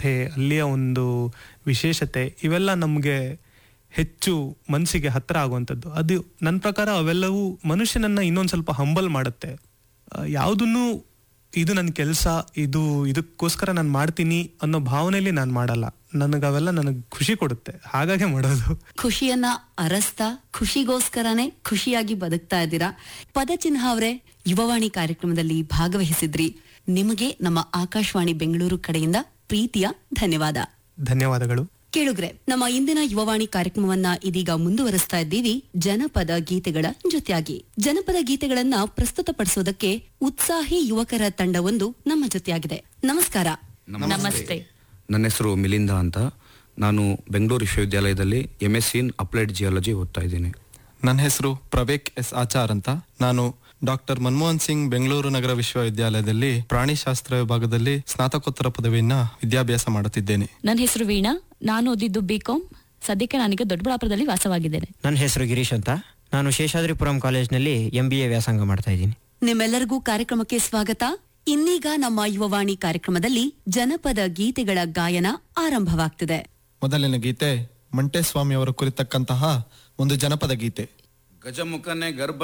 ಕಥೆ ಅಲ್ಲಿಯ ಒಂದು ವಿಶೇಷತೆ ಇವೆಲ್ಲ ನಮಗೆ ಹೆಚ್ಚು ಮನಸ್ಸಿಗೆ ಹತ್ರ ಆಗುವಂಥದ್ದು ಅದು ನನ್ನ ಪ್ರಕಾರ ಅವೆಲ್ಲವೂ ಮನುಷ್ಯನನ್ನ ಇನ್ನೊಂದು ಸ್ವಲ್ಪ ಹಂಬಲ್ ಮಾಡುತ್ತೆ ಯಾವುದನ್ನು ಇದು ನನ್ನ ಕೆಲಸ ಇದು ಇದಕ್ಕೋಸ್ಕರ ನಾನು ಮಾಡ್ತೀನಿ ಅನ್ನೋ ಭಾವನೆಯಲ್ಲಿ ನಾನು ಮಾಡಲ್ಲ ನನಗೆ ಅವೆಲ್ಲ ನನಗೆ ಖುಷಿ ಕೊಡುತ್ತೆ ಹಾಗಾಗಿ ಮಾಡೋದು ಖುಷಿಯನ್ನ ಅರಸ್ತಾ ಖುಷಿಗೋಸ್ಕರನೇ ಖುಷಿಯಾಗಿ ಬದುಕ್ತಾ ಇದ್ದೀರಾ ಪದಚಿಹ್ನ ಅವರೇ ಯುವವಾಣಿ ಕಾರ್ಯಕ್ರಮದಲ್ಲಿ ಭಾಗವಹಿಸಿದ್ರಿ ನಿಮಗೆ ನಮ್ಮ ಆಕಾಶವಾಣಿ ಬೆಂಗಳೂರು ಕಡೆಯಿಂದ ಪ್ರೀತಿಯ ಧನ್ಯವಾದ ಧನ್ಯವಾದಗಳು ಕೇಳುಗ್ರೆ ನಮ್ಮ ಇಂದಿನ ಯುವವಾಣಿ ಕಾರ್ಯಕ್ರಮವನ್ನ ಇದೀಗ ಮುಂದುವರಿಸ್ತಾ ಇದ್ದೀವಿ ಜನಪದ ಗೀತೆಗಳ ಜೊತೆಯಾಗಿ ಜನಪದ ಗೀತೆಗಳನ್ನ ಪ್ರಸ್ತುತಪಡಿಸೋದಕ್ಕೆ ಉತ್ಸಾಹಿ ಯುವಕರ ತಂಡವೊಂದು ನಮ್ಮ ಜೊತೆಯಾಗಿದೆ ನಮಸ್ಕಾರ ನಮಸ್ತೆ ನನ್ನ ಹೆಸರು ಮಿಲಿಂದ ಅಂತ ನಾನು ಬೆಂಗಳೂರು ವಿಶ್ವವಿದ್ಯಾಲಯದಲ್ಲಿ M S in applied geology ಓದ್ತಾ ಇದ್ದೀನಿ ನನ್ನ ಹೆಸರು ಪ್ರವೇಕ್ ಎಸ್ ಆಚಾರ್ ಅಂತ ನಾನು ಡಾಕ್ಟರ್ ಮನಮೋಹನ್ ಸಿಂಗ್ ಬೆಂಗಳೂರು ನಗರ ವಿಶ್ವವಿದ್ಯಾಲಯದಲ್ಲಿ ಪ್ರಾಣಿಶಾಸ್ತ್ರ ವಿಭಾಗದಲ್ಲಿ ಸ್ನಾತಕೋತ್ತರ ಪದವಿಯನ್ನ ವಿದ್ಯಾಭ್ಯಾಸ ಮಾಡುತ್ತಿದ್ದೇನೆ ನನ್ನ ಹೆಸರು ವೀಣಾ ನಾನು ಓದಿದ್ದು ಬಿಕಾಂ ಸದ್ಯಕ್ಕೆ ನಾನೀಗ ದೊಡ್ಡಬಳ್ಳಾಪುರದಲ್ಲಿ ವಾಸವಾಗಿದ್ದೇನೆ ನನ್ನ ಹೆಸರು ಗಿರೀಶ್ ಅಂತ ನಾನು ಶೇಷಾದ್ರಿಪುರಂ ಕಾಲೇಜ್ನಲ್ಲಿ ಎಂ ಬಿ ಎ ವ್ಯಾಸಂಗ ಮಾಡ್ತಾ ಇದ್ದೀನಿ ನಿಮ್ಮೆಲ್ಲರಿಗೂ ಕಾರ್ಯಕ್ರಮಕ್ಕೆ ಸ್ವಾಗತ ಇನ್ನೀಗ ನಮ್ಮ ಯುವವಾಣಿ ಕಾರ್ಯಕ್ರಮದಲ್ಲಿ ಜನಪದ ಗೀತೆಗಳ ಗಾಯನ ಆರಂಭವಾಗ್ತಿದೆ ಮೊದಲಿನ ಗೀತೆ ಮಂಟೇಸ್ವಾಮಿ ಅವರ ಕುರಿತಕ್ಕಂತಹ ಒಂದು ಜನಪದ ಗೀತೆ ಗಜಮುಖನೆ ಗರ್ಭ